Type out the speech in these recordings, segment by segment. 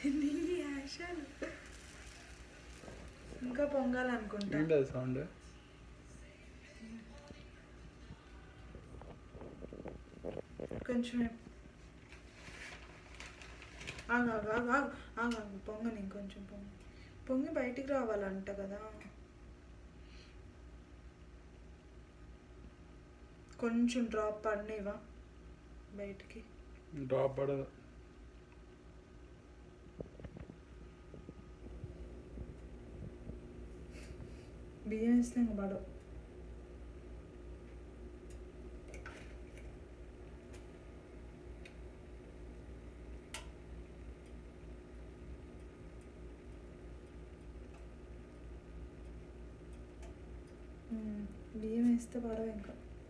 నీ ఆశలు ఇంకా పొంగాలనుకుంటా ఏంటి అది సౌండ్ కొంచెం ఆగు ఆగు ఆగు ఆగు ఆగు ఆగు పొంగని ఇంకొంచెం పొంగి పొంగి బయటికి రావాలంట కదా కొంచెం డ్రాప్ పడినవా బయటికి డ్రాప్ పడదు బియ్యం వేస్తే ఇంక పడవు ఉమ్, బియ్యం వేస్తే పడవు ఇంకా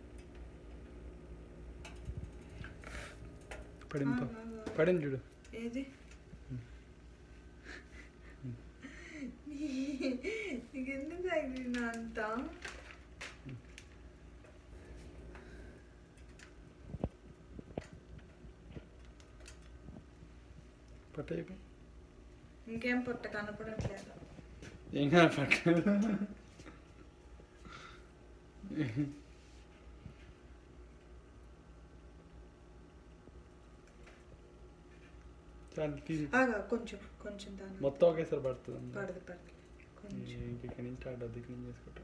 పడింది ఆగు, ఆగు, ఆగు. పడింది చూడు ఏది నీకెందుకు తగిలిన అంత పట్టయిపోయి ఇంకేం పొట్ట కనపడట్లేదు ఏం కాదు పట్టలేదు చాలా తీసి ఆగా కొంచెం కొంచెం దాని మొత్తం ఒకేసారి పడుతుంది పడదు పడదు కొంచెం ఇంక ఇక్కడి నుంచి స్టార్ట్ అవుతుంది క్లీన్ చేసుకుంటా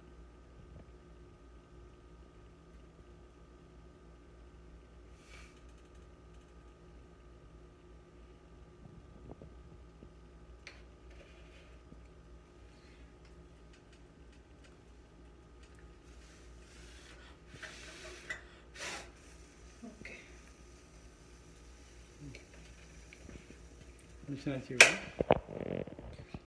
ఓకే మిషన్ వచ్చి